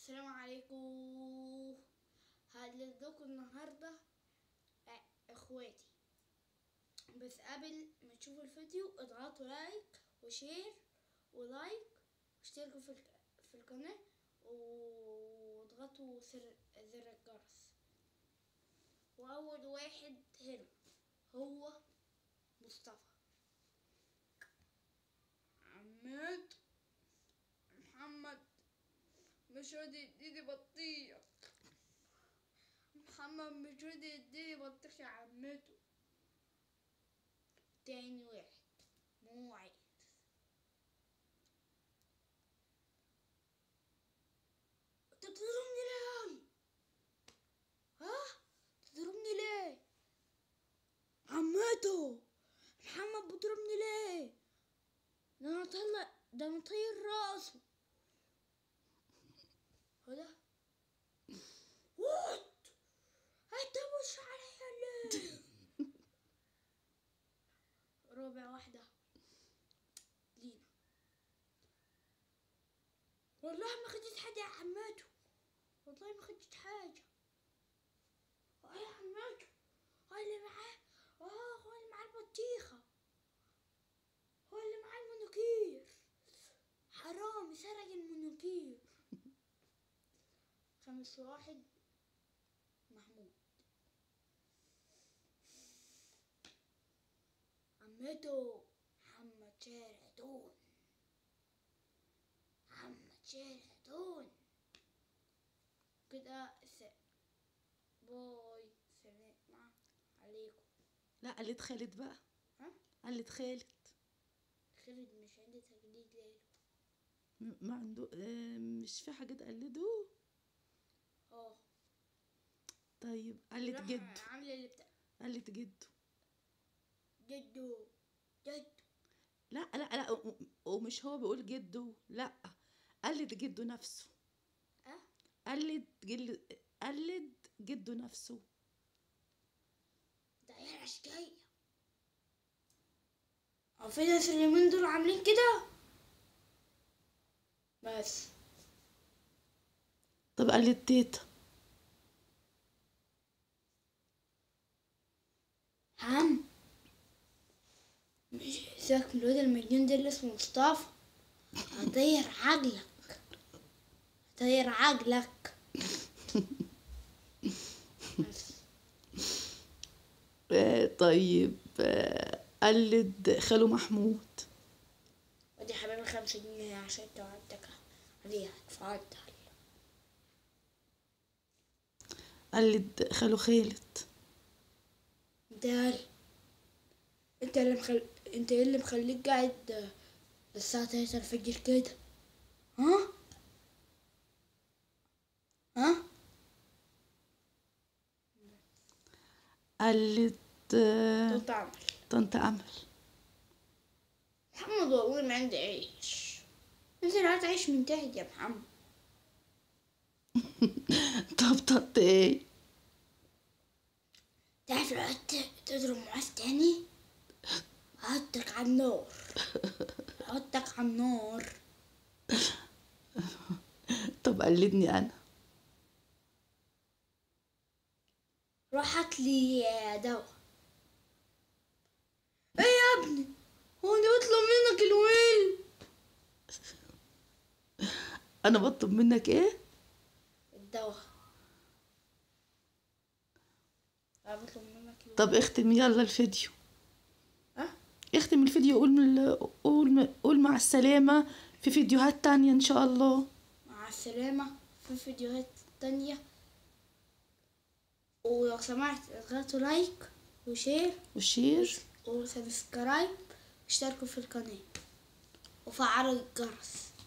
السلام عليكم هقلدلكم النهاردة ع- اخواتي بس قبل ما تشوفوا الفيديو اضغطوا لايك وشير ولايك واشتركوا في الك- في القناة واضغطوا سر زر الجرس واول واحد هنا هو مصطفى عماد محمد مش راضي يديني بطيخ محمد مش راضي يديني بطيخ يا عمته تاني واحد موعد انت بتضربني ليه ها بتضربني ليه عمته محمد بتضربني ليه ده انا طلع ده انا طير راسه هو ده وات انت مش عليا ليه رابع واحدة لينا والله ما خدت حاجة يا عماتو والله ما خدت حاجة اه يا عماتو هو اللي معاه اه هو اللي معاه البطيخة هو اللي معاه المنوكير حرام سرق المنوكير خمس واحد محمود عمته محمد شارع دون محمد شارع دون كده س... باي سلام عليكم لا قلد خالد بقى ها قلد خالد خالد مش عندي تجديد ليله م- ما عنده آه، مش في حاجة تقلده اه طيب قلد راح جده عامله اللي بتاع قلد جده جدو جدو لا لا لا و- ومش هو بيقول جده لا قلد جده نفسه اه قلد جل... قلد جده نفسه ده عيال اشكالية هو في ناس اليومين دول عاملين كده بس طب قلد تيتا هم مش سيبك من الواد المجنون ده اللي اسمه مصطفى هطير عقلك هطير عقلك بس آه، طيب آه، قلد خاله محمود ودي حبيبي خمسة جنيه عشان توعدتك عليها اتفضل قلد خاله خالد انت يال انت اللي مخل... انت إيه اللي مخليك قاعد الساعة تلاتة الفجر كده ها ها قلد آه، طب تعمل طنط أمل محمد والله ما عندي عيش انت اللي هتعيش من تحت يا محمد طب طنط ايه تعرف لو قعدت تضرب معاذ تاني هحطك على النار هحطك على النار طب قلدني أنا روح هات لي دواء ايه يا ابني هو انا بطلب منك الويل أنا بطلب منك ايه الدواء انا بطلب منك الويل طب اختم يلا الفيديو ها اختم الفيديو قول من قول قول مع السلامة في فيديوهات تانية إن شاء الله مع السلامة في فيديوهات تانية ولو سمحت اضغطوا لايك وشير وشير وسبسكرايب واشتركوا في القناة وفعلوا الجرس